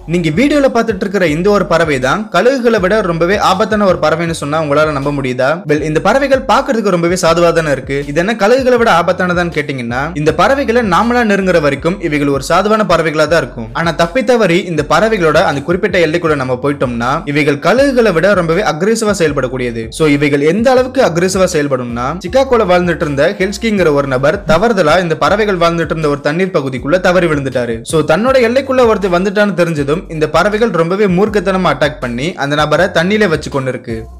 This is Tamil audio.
நீங்க வீடியோல பார்த்துட்டு இருக்கிற இந்த ஒரு பறவை தான் கழுகுகளை விட ரொம்பவே ஆபத்தான ஒரு பறவைன்னு சொன்னா உங்களால நம்ப முடியுதா வெல் இந்த பறவைகள் பார்க்கிறதுக்கு ரொம்பவே சாதுவா தானே இருக்கு இது என்ன கழுகுகளை விட ஆபத்தானதான்னு கேட்டீங்கன்னா இந்த பறவைகளை நாமளா நெருங்குற வரைக்கும் இவைகள் ஒரு சாதுவான பறவைகளா தான் இருக்கும் ஆனா தப்பி தவறி இந்த பறவைகளோட அந்த குறிப்பிட்ட எல்லைக்குள்ள நம்ம போயிட்டோம்னா இவைகள் கழுகுகளை விட ரொம்பவே அக்ரெசிவா செயல்படக்கூடியது சோ இவைகள் எந்த அளவுக்கு அக்ரெசிவா செயல்படும்னா சிக்காகோல வாழ்ந்துட்டு இருந்த ஹெல்ஸ்கிங்கிற ஒரு நபர் தவறுதலா இந்த பறவைகள் வாழ்ந்துட்டு இருந்த ஒரு தண்ணீர் பகுதிக்குள்ள தவறி விழுந்துட்டாரு சோ தன்னோட எல்லைக்குள்ள ஒருத்தர் வந்துட்டான்னு தெரிஞ்சதும் இந்த பறவைகள் ரொம்பவே மூர்க்கத்தனமா அட்டாக் பண்ணி அந்த நபரை தண்ணியில வச்சு கொண்டு இருக்கு